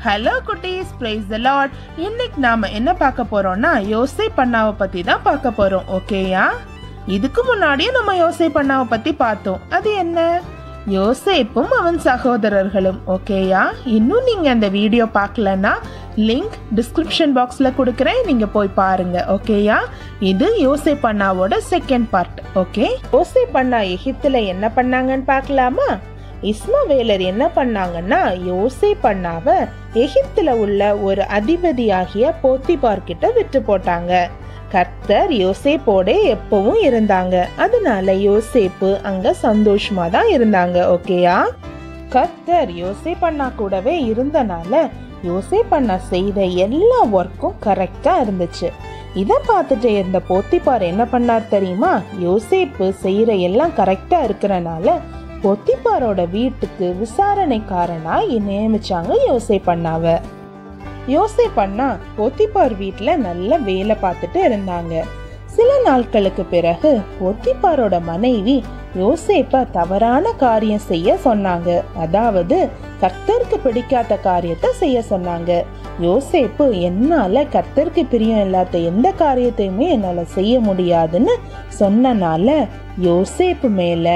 hello குட்டீஸ் praise the Lord இன்னைக்கு நாம என்ன பார்க்க போறோம்னா யோசை பண்ணாவை பத்தி தான் பார்க்க போறோம் ஓகேயா இதுக்கு முன்னாடியே நம்ம யோசை பண்ணாவை பத்தி பார்த்தோம் அது என்ன யோசேப்பும் அவன் சகோதரர்களும் ஓகேயா இன்னும் நீங்க அந்த வீடியோ பார்க்கலன்னா லிங்க் டிஸ்கிரிப்ஷன் பாக்ஸ்ல கொடுக்குறேன் நீங்க போய் பாருங்க ஓகேயா இது யோசை பண்ணாவோட செகண்ட் பார்ட் ஓகே யோசை பண்ணா எகிப்துல என்ன பண்ணாங்கன்னு பார்க்கலாமா இஸ்மவேலர் என்ன பண்ணாங்கன்னா யோசை பண்ணாவ எகிப்துல உள்ள ஒரு அதிபதியாகிய போத்திபார் கிட்ட விட்டு போட்டாங்க கர்த்தர் யோசேப்போட எப்பவும் இருந்தாங்க அதனால யோசேப்பு அங்க சந்தோஷமா தான் இருந்தாங்க ஓகேயா கர்த்தர் யோசேப் அண்ணா கூடவே இருந்தனால யோசேப் அண்ணா செய்த எல்லா ஒர்க்கும் கரெக்டா இருந்துச்சு இதை பார்த்துட்டு இருந்த போத்திப்பார் என்ன பண்ணார் தெரியுமா யோசேப்பு செய்யற எல்லாம் கரெக்டா இருக்கிறனால பொத்திப்பாரோட வீட்டுக்கு விசாரணைக்காரனா நியமிச்சாங்க யோசை பண்ணாவ யோசை பண்ணா பொத்திப்பார் வீட்டுல நல்ல வேலை பார்த்துட்டு இருந்தாங்க சில நாட்களுக்கு பிறகு பொத்திப்பாரோட மனைவி யோசேப்ப தவறான காரியம் செய்ய சொன்னாங்க அதாவது கர்த்தருக்கு பிடிக்காத காரியத்தை செய்ய சொன்னாங்க யோசேப்பு என்னால கர்த்தருக்கு பிரியம் இல்லாத எந்த காரியத்தையுமே என்னால செய்ய முடியாதுன்னு சொன்னனால யோசேப்பு மேல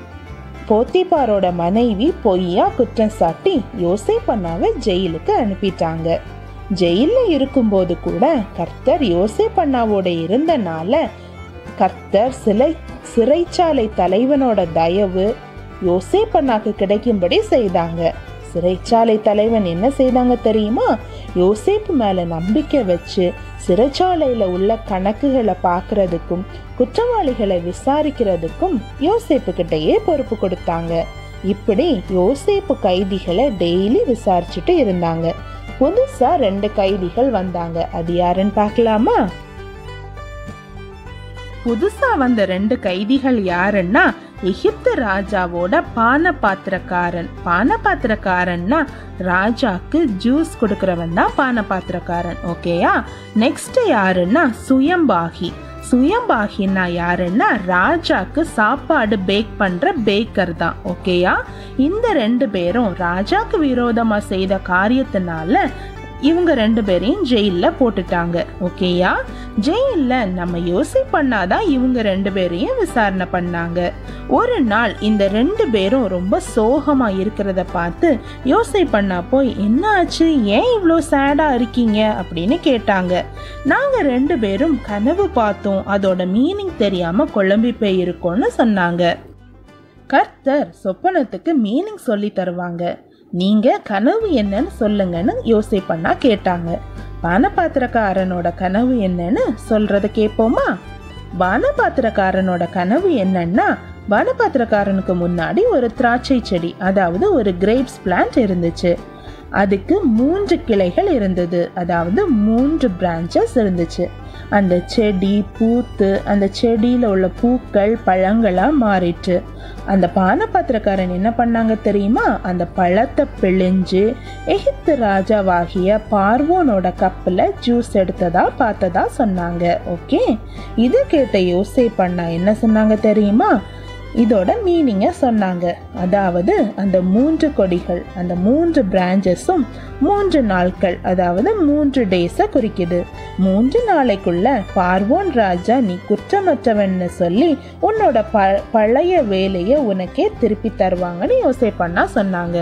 போத்திபாரோட மனைவி பொய்யா குற்றம் சாட்டி யோசேப்பண்ணாவை ஜெயிலுக்கு அனுப்பிட்டாங்க ஜெயில இருக்கும்போது கூட கர்த்தர் யோசேப்பண்ணாவோட இருந்தனால கர்த்தர் சிலை சிறைச்சாலை தலைவனோட தயவு யோசேப்பண்ணாக்கு கிடைக்கும்படி செய்தாங்க சிறைச்சாலை தலைவன் என்ன செய்தாங்க தெரியுமா யோசேப்பு மேல நம்பிக்கை வச்சு சிறைச்சாலையில உள்ள கணக்குகளை பார்க்கறதுக்கும் குற்றவாளிகளை விசாரிக்கிறதுக்கும் யோசேப்பு கிட்டயே பொறுப்பு கொடுத்தாங்க இப்படி யோசேப்பு கைதிகளை டெய்லி விசாரிச்சுட்டு இருந்தாங்க புதுசா ரெண்டு கைதிகள் வந்தாங்க அது யாருன்னு பார்க்கலாமா புதுசா வந்த ரெண்டு கைதிகள் யாருன்னா எகிப்து ராஜாவோட பான பாத்திரக்காரன் பான பாத்திரக்காரன்னா ராஜாக்கு ஜூஸ் கொடுக்கறவன் தான் பான பாத்திரக்காரன் ஓகேயா நெக்ஸ்ட் யாருன்னா சுயம்பாகி சுயம்பாகின்னா யாருன்னா ராஜாக்கு சாப்பாடு பேக் பண்ற பேக்கர் தான் ஓகேயா இந்த ரெண்டு பேரும் ராஜாக்கு விரோதமா செய்த காரியத்தினால இவங்க ரெண்டு பேரையும் ஜெயில போட்டுட்டாங்க ஓகேயா ஜெயில நம்ம யோசி பண்ணாதான் இவங்க ரெண்டு பேரையும் விசாரணை பண்ணாங்க ஒரு நாள் இந்த ரெண்டு பேரும் ரொம்ப சோகமா இருக்கிறத பார்த்து யோசை பண்ணா போய் என்ன ஆச்சு ஏன் இவ்வளோ சேடா இருக்கீங்க அப்படின்னு கேட்டாங்க நாங்க ரெண்டு பேரும் கனவு பார்த்தோம் அதோட மீனிங் தெரியாம குழம்பி போய் இருக்கோம்னு சொன்னாங்க கர்த்தர் சொப்பனத்துக்கு மீனிங் சொல்லி தருவாங்க நீங்க கனவு என்னன்னு சொல்லுங்கன்னு யோசை பண்ணா கேட்டாங்க பானபாத்திரக்காரனோட கனவு என்னன்னு சொல்றத கேட்போமா பானபாத்திரக்காரனோட கனவு என்னன்னா பானபாத்திரக்காரனுக்கு முன்னாடி ஒரு திராட்சை செடி அதாவது ஒரு கிரேப்ஸ் பிளான்ட் இருந்துச்சு அதுக்கு மூன்று கிளைகள் இருந்தது அதாவது மூன்று பிரான்ச்சஸ் இருந்துச்சு அந்த செடி பூத்து அந்த செடியில் உள்ள பூக்கள் பழங்களாக மாறிட்டு அந்த பானபாத்திரக்காரன் என்ன பண்ணாங்க தெரியுமா அந்த பழத்தை பிழிஞ்சு எகிப்து ராஜாவாகிய பார்வோனோட கப்பில் ஜூஸ் எடுத்ததா பார்த்ததா சொன்னாங்க ஓகே இது கேட்ட யோசை பண்ணா என்ன சொன்னாங்க தெரியுமா இதோட மீனிங்கை சொன்னாங்க அதாவது அந்த மூன்று கொடிகள் அந்த மூன்று பிரான்ச்சஸும் மூன்று நாட்கள் அதாவது மூன்று டேஸை குறிக்குது மூன்று நாளைக்குள்ள பார்வோன் ராஜா நீ குற்றமற்றவன்னு சொல்லி உன்னோட ப பழைய வேலையை உனக்கே திருப்பி தருவாங்கன்னு யோசை பண்ணா சொன்னாங்க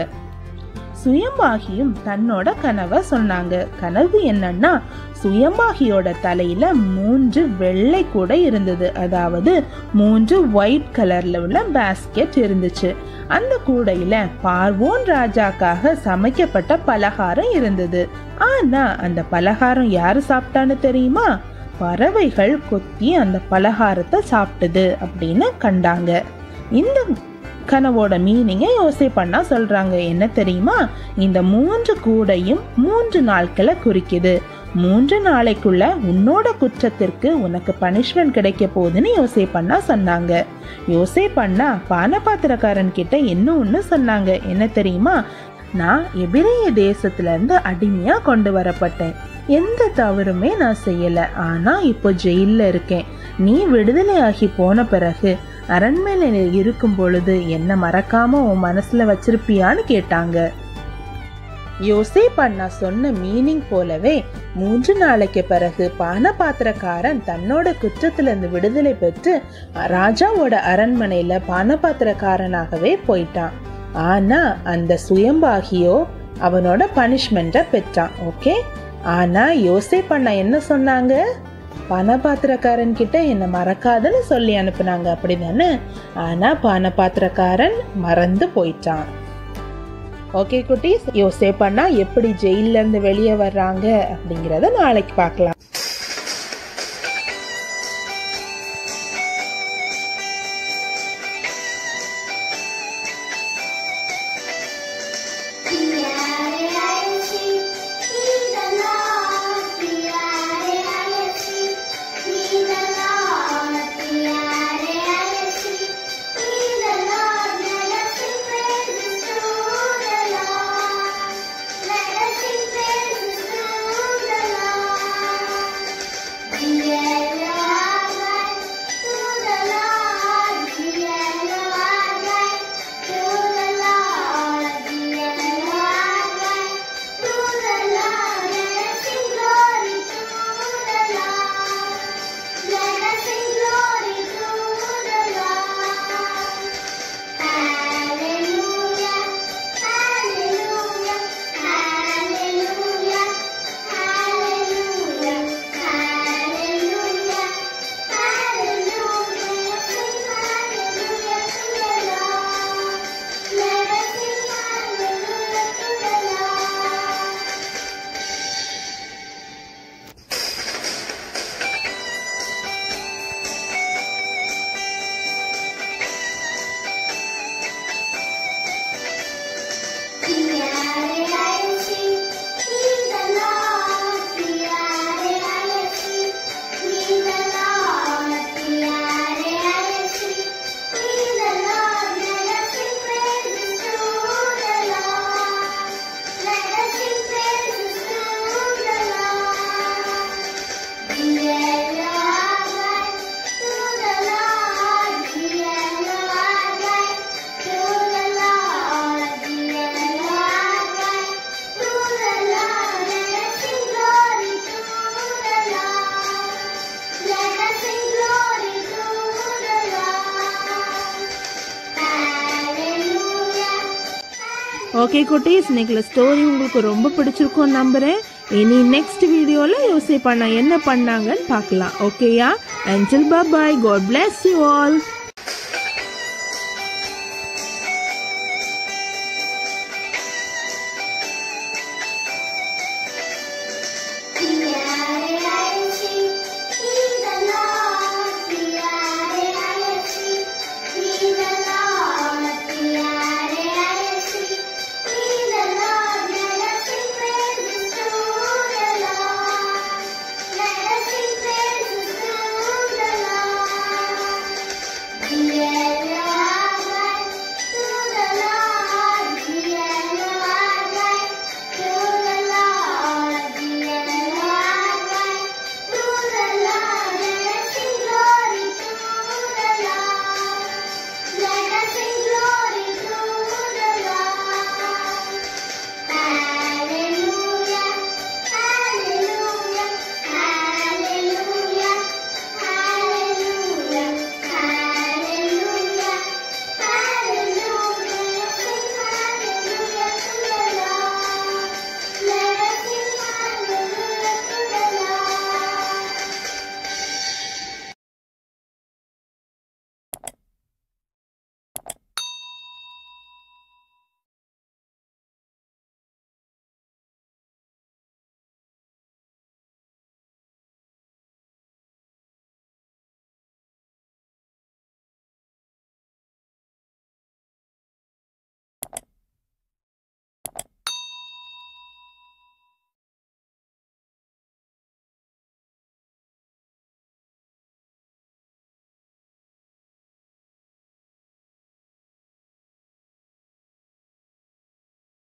சுயம்பாகியும் தன்னோட கனவை சொன்னாங்க கனவு என்னன்னா சுயம்பாகியோட தலையில மூன்று வெள்ளை கூட இருந்தது அதாவது மூன்று ஒயிட் கலர்ல உள்ள பேஸ்கெட் இருந்துச்சு அந்த கூடையில பார்வோன் ராஜாக்காக சமைக்கப்பட்ட பலகாரம் இருந்தது ஆனா அந்த பலகாரம் யாரு சாப்பிட்டான்னு தெரியுமா பறவைகள் கொத்தி அந்த பலகாரத்தை சாப்பிட்டது அப்படின்னு கண்டாங்க இந்த கனவோட மீனிங்கை யோசை பண்ணா சொல்றாங்க என்ன தெரியுமா இந்த மூன்று கூடையும் மூன்று நாட்களை குறிக்குது மூன்று நாளைக்குள்ள உன்னோட குற்றத்திற்கு உனக்கு பனிஷ்மெண்ட் கிடைக்க போகுதுன்னு யோசை பண்ணா சொன்னாங்க யோசை பண்ணா பானபாத்திரக்காரன் கிட்ட இன்னும் ஒன்று சொன்னாங்க என்ன தெரியுமா நான் எபிரேய தேசத்துல இருந்து அடிமையா கொண்டு வரப்பட்டேன் எந்த தவறுமே நான் செய்யல ஆனா இப்போ ஜெயில்ல இருக்கேன் நீ விடுதலையாகி போன பிறகு அரண்மனையில் இருக்கும் பொழுது என்ன மறக்காம உன் மனசுல வச்சிருப்பியான்னு கேட்டாங்க யோசேப் அண்ணா சொன்ன மீனிங் போலவே மூன்று நாளைக்கு பிறகு பானபாத்திரக்காரன் தன்னோட குற்றத்திலிருந்து விடுதலை பெற்று ராஜாவோட அரண்மனையில பானபாத்திரக்காரனாகவே போயிட்டான் ஆனா அந்த சுயம்பாகியோ அவனோட பனிஷ்மெண்ட்டை பெற்றான் ஓகே ஆனா யோசேப் அண்ணா என்ன சொன்னாங்க பானபாத்திரக்காரன் கிட்ட என்ன மறக்காதுன்னு சொல்லி அனுப்புனாங்க அப்படிதானே ஆனா பானபாத்திரக்காரன் மறந்து போயிட்டான் ஓகே குட்டீஸ் யோசேப் அண்ணா எப்படி ஜெயில இருந்து வெளியே வர்றாங்க அப்படிங்கிறத நாளைக்கு பார்க்கலாம் ஓகே குட்டீஸ் இன்னைக்குள்ள ஸ்டோரி உங்களுக்கு ரொம்ப பிடிச்சிருக்கும் நம்புறேன் இனி நெக்ஸ்ட் வீடியோல யோசிப்பா நான் என்ன பண்ணாங்கன்னு பார்க்கலாம் ஓகேயா அஞ்சல் bye God bless you all